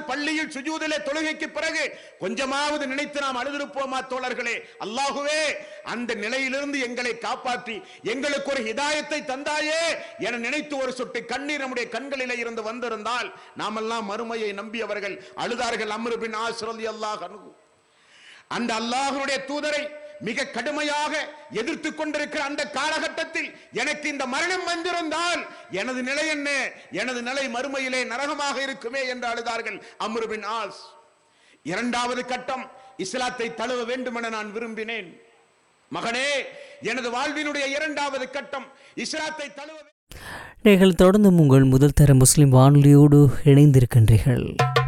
பள்ளியில் சுஜூதிலே தொழுகைக்கு பிறகு கொஞ்சமாவது நினைத்து நாம் அழுதிருப்போமா தோழர்களே அல்லாஹுவே அந்த நிலையிலிருந்து எங்களை காப்பாற்றி எங்களுக்கு ஒரு ஹிதாயத்தை தந்தாயே என நினைத்து ஒரு சொட்டு கண்ணீர் நம்முடைய கண்களிலே இருந்து வந்திருந்தால் நாமெல்லாம் மறுமையை நம்பியவர்கள் அழுதார்கள் அம்ரு பின் ஆசிரதி அல்லாஹ் அணுகு அந்த அல்லாஹ்வுடைய தூதரை மிக கடுமையாக எதிர்த்து கொண்டிருக்கிற அந்த காலகட்டத்தில் எனக்கு இந்த மரணம் வந்திருந்தால் எனது நிலை என்ன எனது நிலை மறுமையிலே நரகமாக இருக்குமே என்று அழுதார்கள் அம்ரு பின் ஆஸ் இரண்டாவது கட்டம் இஸ்லாத்தை தழுவ வேண்டும் என நான் விரும்பினேன் மகனே எனது வாழ்வினுடைய இரண்டாவது கட்டம் இஸ்லாத்தை தழுவ நீங்கள் தொடர்ந்து உங்கள் முதல் தர முஸ்லிம் வானொலியோடு இணைந்திருக்கின்றீர்கள்